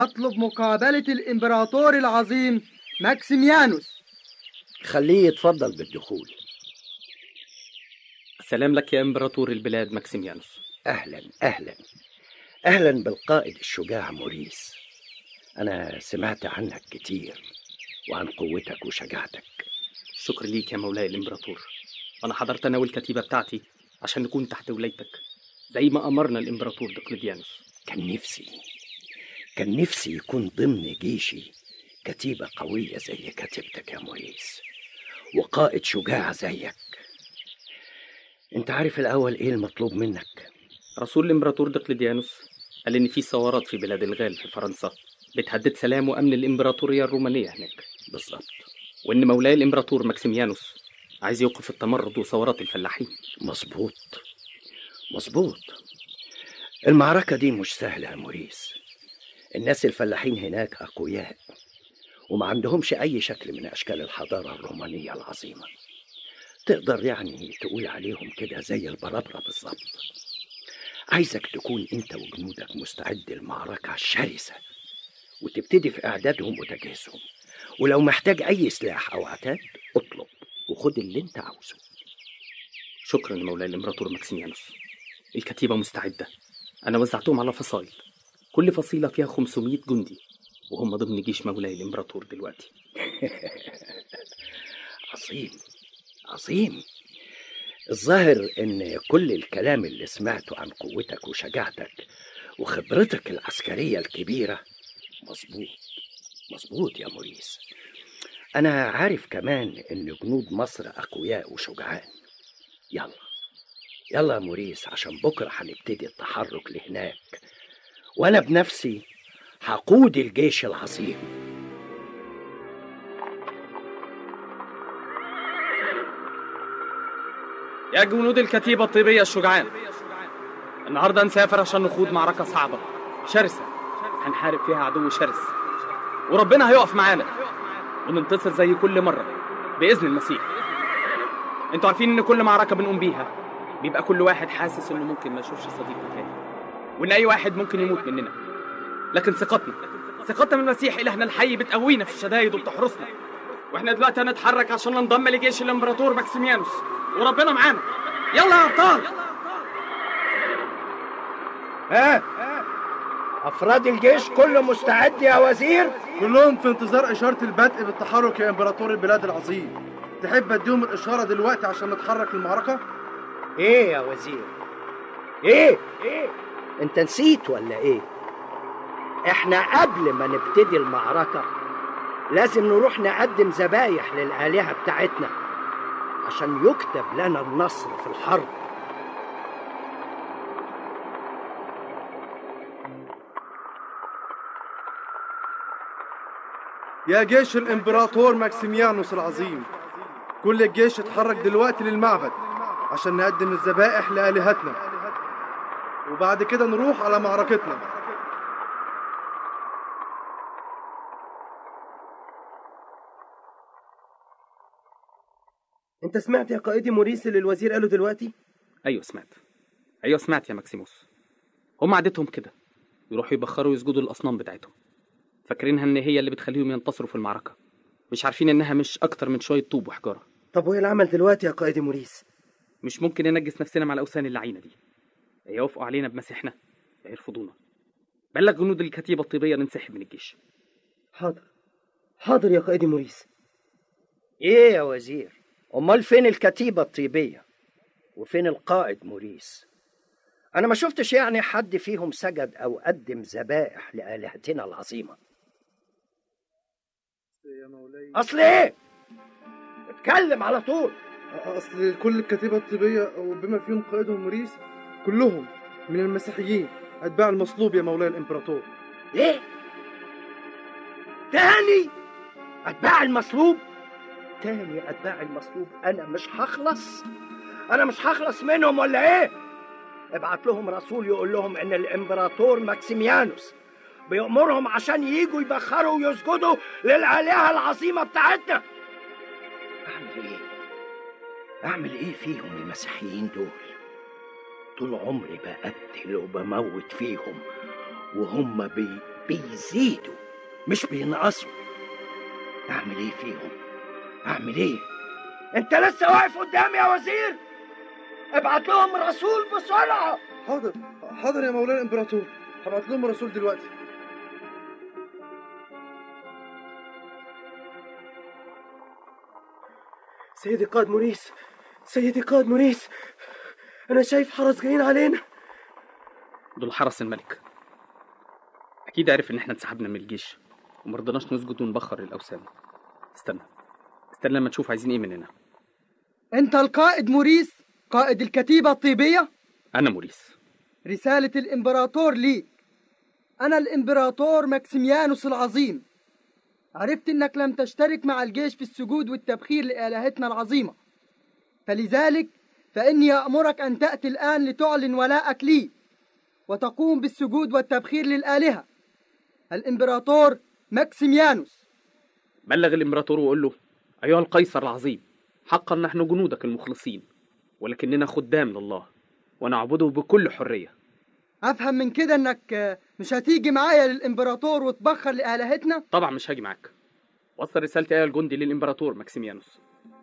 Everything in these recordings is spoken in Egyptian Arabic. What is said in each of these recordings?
أطلب مقابلة الإمبراطور العظيم ماكسيميانوس خليه يتفضل بالدخول سلام لك يا إمبراطور البلاد ماكسيميانوس أهلا أهلا أهلا بالقائد الشجاع موريس أنا سمعت عنك كتير وعن قوتك وشجاعتك شكر ليك يا مولاي الإمبراطور أنا حضرت أنا والكتيبة بتاعتي عشان نكون تحت ولايتك زي ما أمرنا الإمبراطور دقلديانوس كان نفسي كان نفسي يكون ضمن جيشي كتيبة قوية زي كتيبتك يا موريس وقائد شجاع زيك انت عارف الأول ايه المطلوب منك رسول الإمبراطور دقلديانوس قال إن في ثورات في بلاد الغال في فرنسا بتهدد سلام وأمن الإمبراطورية الرومانية هناك بالظبط وإن مولاي الإمبراطور ماكسيميانوس عايز يوقف التمرد وثورات الفلاحين مظبوط مظبوط المعركة دي مش سهلة يا موريس الناس الفلاحين هناك أقوياء وما عندهمش أي شكل من أشكال الحضارة الرومانية العظيمة تقدر يعني تقول عليهم كده زي البرابرة بالظبط عايزك تكون انت وجنودك مستعد للمعركة الشرسة وتبتدي في إعدادهم وتجهيزهم ولو محتاج أي سلاح أو عتاد اطلب وخد اللي انت عاوزه شكرا مولاي الإمبراطور ماكسيميانوس الكتيبة مستعدة أنا وزعتهم على فصائل كل فصيلة فيها 500 جندي وهم ضمن جيش مولاي الإمبراطور دلوقتي عظيم عظيم الظاهر ان كل الكلام اللي سمعته عن قوتك وشجاعتك وخبرتك العسكرية الكبيرة مظبوط مظبوط يا موريس انا عارف كمان ان جنود مصر اقوياء وشجعان يلا يلا يا موريس عشان بكرة هنبتدي التحرك لهناك وانا بنفسي هقود الجيش العظيم يا جنود الكتيبة الطيبية الشجعان النهاردة نسافر عشان نخوض معركة صعبة شرسة هنحارب فيها عدو شرس وربنا هيقف معانا وننتصر زي كل مرة بإذن المسيح انتوا عارفين ان كل معركة بنقوم بيها بيبقى كل واحد حاسس انه ممكن ما يشوفش صديق تاني وان اي واحد ممكن يموت مننا لكن ثقتنا ثقتنا من المسيح الهنا الحي بتقوينا في الشدايد وبتحرسنا واحنا دلوقتي هنتحرك عشان ننضم لجيش الامبراطور ماكسيميانوس وربنا معانا يلا يا ابطال ها افراد الجيش كله مستعد يا وزير كلهم في انتظار إشارة البدء بالتحرك يا إمبراطور البلاد العظيم تحب أديهم الإشارة دلوقتي عشان نتحرك للمعركة؟ ايه يا وزير ايه ايه انت نسيت ولا ايه احنا قبل ما نبتدي المعركة لازم نروح نقدم ذبايح للآلهة بتاعتنا عشان يكتب لنا النصر في الحرب يا جيش الإمبراطور ماكسيميانوس العظيم كل الجيش اتحرك دلوقتي للمعبد عشان نقدم الذبائح لآلهتنا وبعد كده نروح على معركتنا انت سمعت يا قائدي موريس اللي الوزير قاله دلوقتي ايوه سمعت ايوه سمعت يا ماكسيموس هم عادتهم كده يروحوا يبخروا ويسجدوا الاصنام بتاعتهم فاكرينها ان هي اللي بتخليهم ينتصروا في المعركه مش عارفين انها مش اكتر من شويه طوب وحجاره طب وايه العمل دلوقتي يا قائدي موريس مش ممكن ننجس نفسنا مع الاوثان اللعينه دي يا يوافقوا علينا بمسيحنا يا يرفضونا بلغ جنود الكتيبه الطيبيه ننسحب من الجيش حاضر حاضر يا قائدي موريس ايه يا وزير امال فين الكتيبة الطيبية وفين القائد موريس انا ما شفتش يعني حد فيهم سجد او قدم ذبائح لآلهتنا العظيمة اصل ايه اتكلم على طول أصل كل الكتيبة الطيبية وبما فيهم قائدهم موريس كلهم من المسيحيين أتباع المصلوب يا مولاي الإمبراطور ايه تاني اتباع المصلوب تاني اتباع المصلوب انا مش هخلص انا مش هخلص منهم ولا ايه ابعت لهم رسول يقول لهم ان الامبراطور ماكسيميانوس بيأمرهم عشان ييجوا يبخروا ويسجدوا للآلهة العظيمة بتاعتنا أعمل إيه؟ أعمل إيه فيهم المسيحيين دول؟ طول عمري بقتل وبموت فيهم وهم بي بيزيدوا مش بينقصوا اعمل ايه فيهم اعمل ايه انت لسه واقف قدامي يا وزير ابعت لهم رسول بسرعه حاضر حاضر يا مولانا الامبراطور هبعت لهم رسول دلوقتي سيدي قائد موريس سيدي قائد موريس انا شايف حرس جايين علينا دول حرس الملك اكيد عرف ان احنا انسحبنا من الجيش ومرضناش نسجد ونبخر الاوثان استنى استنى لما تشوف عايزين ايه مننا انت القائد موريس قائد الكتيبة الطيبية انا موريس رسالة الامبراطور ليك انا الامبراطور ماكسيميانوس العظيم عرفت انك لم تشترك مع الجيش في السجود والتبخير لآلهتنا العظيمة فلذلك فإني أأمرك أن تأتي الآن لتعلن ولاءك لي وتقوم بالسجود والتبخير للآلهة الإمبراطور ماكسيميانوس بلغ الامبراطور وقول له ايها القيصر العظيم حقا نحن جنودك المخلصين ولكننا خدام لله ونعبده بكل حريه أفهم من كده إنك آه، مش هتيجي معايا للإمبراطور وتبخر لآلهتنا طبعا مش هاجي معاك وصل رسالتي ايها الجندي للامبراطور ماكسيميانوس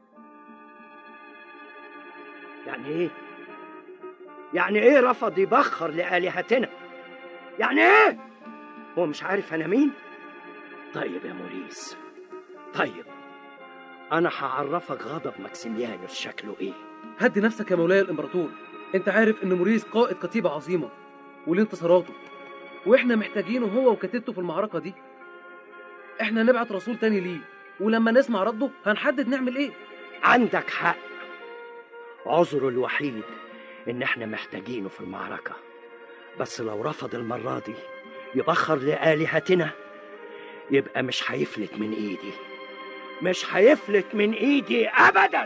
يعني ايه يعني ايه رفض يبخر لآلهتنا يعني ايه هو مش عارف انا مين طيب يا موريس طيب انا هعرفك غضب ماكسيميانوس شكله ايه هدي نفسك يا مولاي الامبراطور انت عارف ان موريس قائد كتيبة عظيمة وليه انتصاراته واحنا محتاجينه هو وكتيبته في المعركة دي احنا نبعت رسول تاني ليه ولما نسمع رده هنحدد نعمل ايه عندك حق عذره الوحيد ان احنا محتاجينه في المعركة بس لو رفض المرة دي يبخر لآلهتنا يبقى مش هيفلت من ايدي مش هيفلت من ايدي ابدا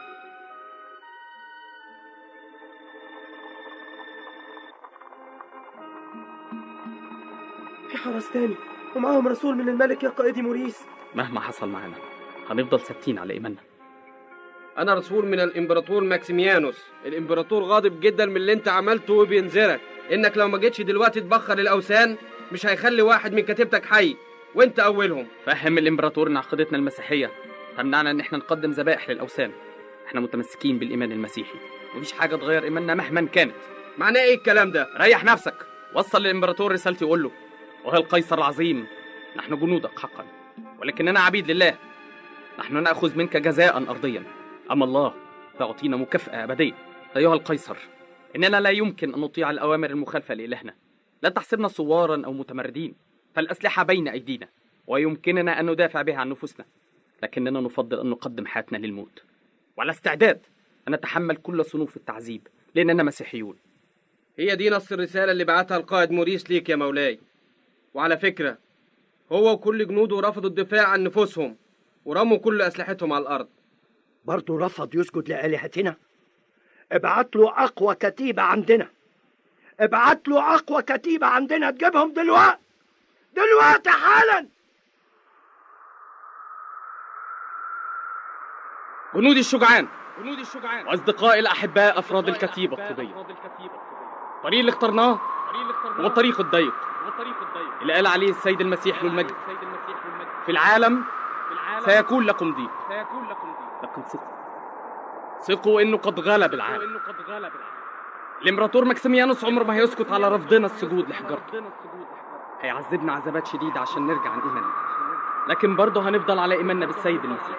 في حرس تاني ومعاهم رسول من الملك يا قائدي موريس مهما حصل معانا هنفضل ثابتين على ايماننا أنا رسول من الإمبراطور ماكسيميانوس الإمبراطور غاضب جدا من اللي أنت عملته وبينذرك إنك لو ما جيتش دلوقتي تبخر الأوثان مش هيخلي واحد من كتيبتك حي وأنت أولهم فهم الامبراطور ان عقيدتنا المسيحيه تمنعنا ان احنا نقدم ذبائح للاوثان احنا متمسكين بالايمان المسيحي مفيش حاجه تغير ايماننا مهما كانت معناه إيه الكلام ده؟ ريح نفسك وصل للامبراطور رسالتي وقول له وهي القيصر العظيم نحن جنودك حقا ولكننا عبيد لله نحن ناخذ منك جزاء ارضيا اما الله فيعطينا مكافاه ابديه ايها القيصر اننا لا يمكن ان نطيع الاوامر المخالفه لالهنا لا تحسبنا صوارا او متمردين فالاسلحه بين ايدينا ويمكننا ان ندافع بها عن نفوسنا لكننا نفضل ان نقدم حياتنا للموت وعلى استعداد ان نتحمل كل صنوف التعذيب لاننا مسيحيون هي دي نص الرسالة اللي بعتها القائد موريس ليك يا مولاي وعلى فكرة هو وكل جنوده رفضوا الدفاع عن نفوسهم ورموا كل أسلحتهم على الأرض برضه رفض يسجد لآلهتنا ابعت له أقوى كتيبة عندنا ابعت له أقوى كتيبة عندنا تجيبهم دلوقتي دلوقتي حالا جنودي الشجعان جنودي الشجعان واصدقائي الاحباء افراد الكتيبه الطبيه الطريق اللي اخترناه هو الطريق الضيق اللي قال عليه السيد المسيح له المجد في العالم سيكون لكم ضيق لكن ثقوا ثقوا انه قد غلب العالم الامبراطور ماكسيميانوس عمره ما هيسكت على رفضنا السجود لحجارته هيعذبنا عذابات شديدة عشان نرجع عن إيماننا لكن برضه هنفضل على إيماننا بالسيد المسيح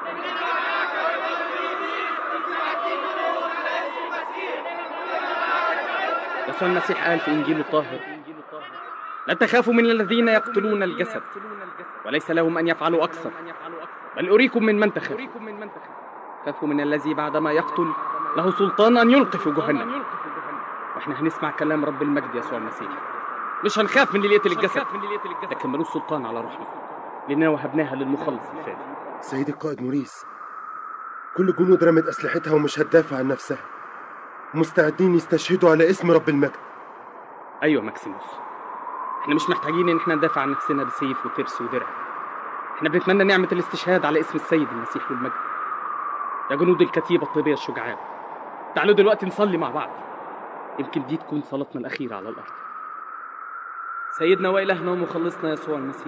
يسوع المسيح قال في إنجيله الطاهر لا تخافوا من الذين يقتلون الجسد وليس لهم أن يفعلوا أكثر بل أريكم من من تخافوا خافوا من الذي بعدما يقتل له سلطان أن يلقي في جهنم واحنا هنسمع كلام رب المجد يسوع المسيح مش هنخاف من اللي يقتل الجسد لكن ملوش سلطان على روحنا لأننا وهبناها للمخلص الفادي سيدي القائد موريس كل جنود رمت أسلحتها ومش هتدافع عن نفسها مستعدين يستشهدوا على اسم رب المجد أيوة ماكسيموس احنا مش محتاجين ان احنا ندافع عن نفسنا بسيف وترس ودرع احنا بنتمنى نعمة الاستشهاد على اسم السيد المسيح والمجد يا جنود الكتيبة الطيبية الشجعان تعالوا دلوقتي نصلي مع بعض يمكن دي تكون صلاتنا الأخيرة على الأرض سيدنا وإلهنا ومخلصنا يسوع المسيح